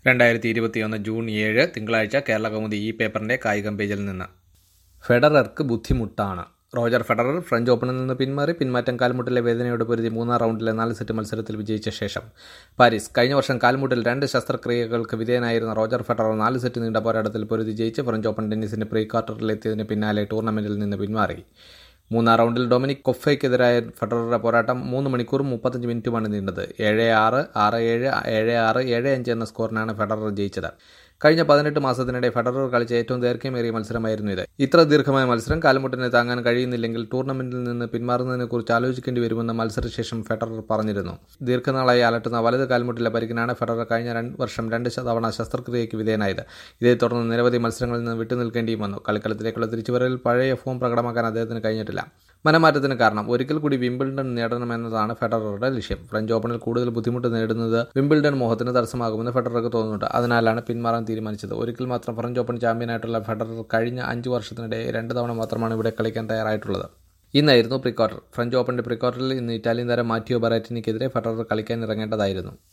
രണ്ടായിരത്തി ഇരുപത്തിയൊന്ന് ജൂൺ ഏഴ് തിങ്കളാഴ്ച കേരള കൗമുദി ഈ പേപ്പറിന്റെ കായികം പേജിൽ നിന്ന് ഫെഡറർക്ക് ബുദ്ധിമുട്ടാണ് റോജർ ഫെഡറർ ഫ്രഞ്ച് ഓപ്പണിൽ നിന്ന് പിന്മാറി പിന്മാറ്റം കാൽമുട്ടിലെ വേദനയോട് പൊരുതി മൂന്നാം റൗണ്ടിലെ നാല് സെറ്റ് മത്സരത്തിൽ വിജയിച്ച ശേഷം പാരീസ് കഴിഞ്ഞ വർഷം കാൽമുട്ടിൽ രണ്ട് ശസ്ത്രക്രിയകൾക്ക് വിധേയനായിരുന്ന റോജർ ഫെഡറർ നാല് സെറ്റ് നീണ്ട പോരാട്ടത്തിൽ പൊരുതി ജയിച്ച് ഫ്രഞ്ച് ഓപ്പൺ ടെന്നീസിന്റെ പ്രീ ക്വാർട്ടറിലെത്തിയതിന് പിന്നാലെ ടൂർണമെന്റിൽ നിന്ന് പിന്മാറി മൂന്നാം റൗണ്ടിൽ ഡൊമിനിക് കൊഫയ്ക്കെതിരായ ഫെഡററുടെ പോരാട്ടം മൂന്ന് മണിക്കൂറും മുപ്പത്തഞ്ച് മിനിറ്റുമാണ് നീണ്ടത് ഏഴ് ആറ് ആറ് ഏഴ് ഏഴ് ആറ് ഏഴ് അഞ്ച് എന്ന സ്കോറിനാണ് ഫെഡറർ ജയിച്ചത് കഴിഞ്ഞ പതിനെട്ട് മാസത്തിനിടെ ഫെഡറർ കളിച്ച ഏറ്റവും ദൈർഘ്യമേറിയ മത്സരമായിരുന്നു ഇത് ഇത്ര ദീർഘമായ മത്സരം കാൽമുട്ടിനെ താങ്ങാൻ കഴിയുന്നില്ലെങ്കിൽ ടൂർണമെന്റിൽ നിന്ന് പിന്മാറുന്നതിനെക്കുറിച്ച് ആലോചിക്കേണ്ടി വരുമെന്ന് മത്സരശേഷം ഫെഡറർ പറഞ്ഞിരുന്നു ദീർഘനാളായി അലട്ടുന്ന വലത് കാൽമുട്ടിലെ പരിക്കിനാണ് ഫെഡറർ കഴിഞ്ഞ രണ്ട് വർഷം രണ്ട് തവണ ശസ്ത്രക്രിയയ്ക്ക് വിധേയനായത് ഇതേ തുടർന്ന് നിരവധി മത്സരങ്ങളിൽ നിന്ന് വിട്ടുനിൽക്കേണ്ടിയും വന്നു കളിക്കളത്തിലേക്കുള്ള തിരിച്ചുവരവിൽ പഴയ ഫോം പ്രകടമാക്കാൻ അദ്ദേഹത്തിന് കഴിഞ്ഞിട്ടില്ല മനമാറ്റത്തിന് കാരണം ഒരിക്കൽ കൂടി വിംബിൾഡൺ നേടണമെന്നതാണ് ഫെഡററുടെ ലക്ഷ്യം ഫ്രഞ്ച് ഓപ്പണിൽ കൂടുതൽ ബുദ്ധിമുട്ട് നേടുന്നത് വിംബിൾഡൺ മോഹത്തിന് തടസ്സമാകുമെന്ന് ഫെഡറർക്ക് തോന്നുന്നുണ്ട് അതിനാലാണ് പിന്മാറാൻ തീരുമാനിച്ചത് ഒരിക്കൽ മാത്രം ഫ്രഞ്ച് ഓപ്പൺ ചാമ്പ്യനായിട്ടുള്ള ഫെഡറർ കഴിഞ്ഞ അഞ്ച് വർഷത്തിനിടെ രണ്ട് തവണ മാത്രമാണ് ഇവിടെ കളിക്കാൻ തയ്യാറായിട്ടുള്ളത് ഇന്നായിരുന്നു പ്രീ ക്വാർട്ടർ ഫ്രഞ്ച് ഓപ്പണിന്റെ പ്രീ ക്വാർട്ടറിൽ ഇന്ന് ഇറ്റാലിയൻ താരം മാറ്റിയോ ബറാറ്റിനിക്കെതിരെ ഫെഡറർ കളിക്കാൻ ഇറങ്ങേണ്ടതായിരുന്നു